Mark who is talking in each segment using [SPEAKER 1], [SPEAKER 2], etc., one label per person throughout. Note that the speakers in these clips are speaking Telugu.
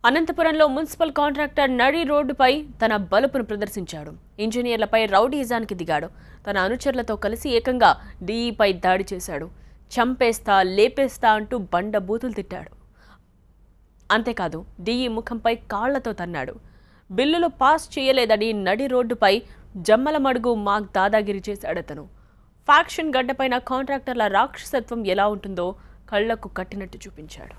[SPEAKER 1] అనంతపురంలో మున్సిపల్ కాంట్రాక్టర్ నడి రోడ్డుపై తన బలుపును ప్రదర్శించాడు ఇంజనీర్లపై రౌడీజానికి దిగాడు తన అనుచరులతో కలిసి ఏకంగా డీఈపై దాడి చేశాడు చంపేస్తా లేపేస్తా అంటూ బండ బూతులు తిట్టాడు అంతేకాదు డీఈ ముఖంపై కాళ్లతో తన్నాడు బిల్లులు పాస్ చేయలేదని నడి రోడ్డుపై జమ్మల మడుగు మాక్ దాదాగిరి చేశాడతను ఫ్యాక్షన్ గడ్డపైన కాంట్రాక్టర్ల రాక్షసత్వం ఎలా ఉంటుందో కళ్లకు కట్టినట్టు చూపించాడు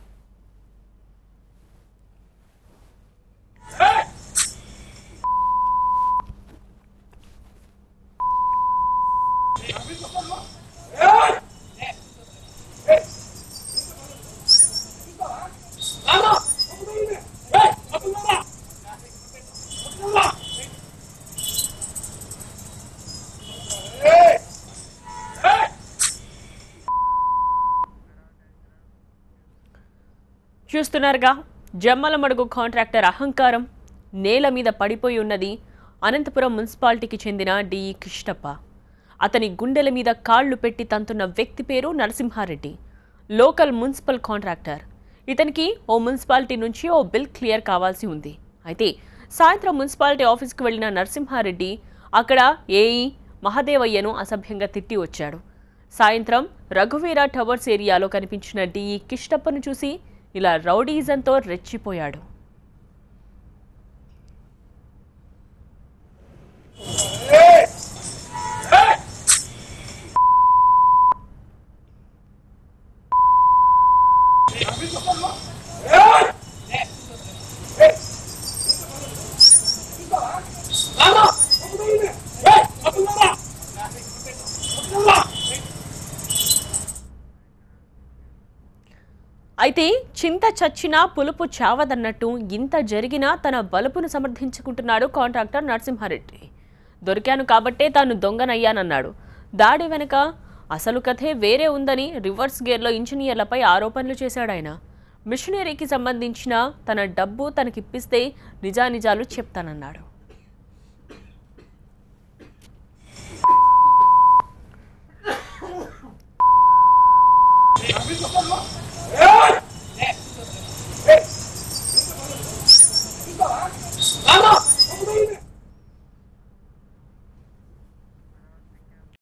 [SPEAKER 1] చూస్తున్నారుగా జమ్మల మడుగు కాంట్రాక్టర్ అహంకారం నేల మీద పడిపోయి ఉన్నది అనంతపురం మున్సిపాలిటీకి చెందిన డిఈ కృష్ణప్ప అతని గుండెల మీద కాళ్లు పెట్టి తంతున్న వ్యక్తి పేరు నరసింహారెడ్డి లోకల్ మున్సిపల్ కాంట్రాక్టర్ ఇతనికి ఓ మున్సిపాలిటీ నుంచి ఓ బిల్ క్లియర్ కావాల్సి ఉంది అయితే సాయంత్రం మున్సిపాలిటీ ఆఫీస్కి వెళ్లిన నరసింహారెడ్డి అక్కడ ఏఈ మహదేవయ్యను అసభ్యంగా తిట్టి వచ్చాడు సాయంత్రం రఘువీర టవర్స్ ఏరియాలో కనిపించిన డిఈ కిష్టప్పను చూసి ఇలా రౌడీజంతో రెచ్చిపోయాడు అయితే చింత చచ్చినా పులుపు చావదన్నట్టు ఇంత జరిగినా తన బలుపును సమర్థించుకుంటున్నాడు కాంట్రాక్టర్ నరసింహారెడ్డి దొరికాను కాబట్టే తాను దొంగనయ్యానన్నాడు దాడి వెనుక అసలు కథే వేరే ఉందని రివర్స్ గేర్లో ఇంజనీర్లపై ఆరోపణలు చేశాడు ఆయన మిషనరీకి సంబంధించిన తన డబ్బు తనకిప్పిస్తే నిజానిజాలు చెప్తానన్నాడు
[SPEAKER 2] Amigo,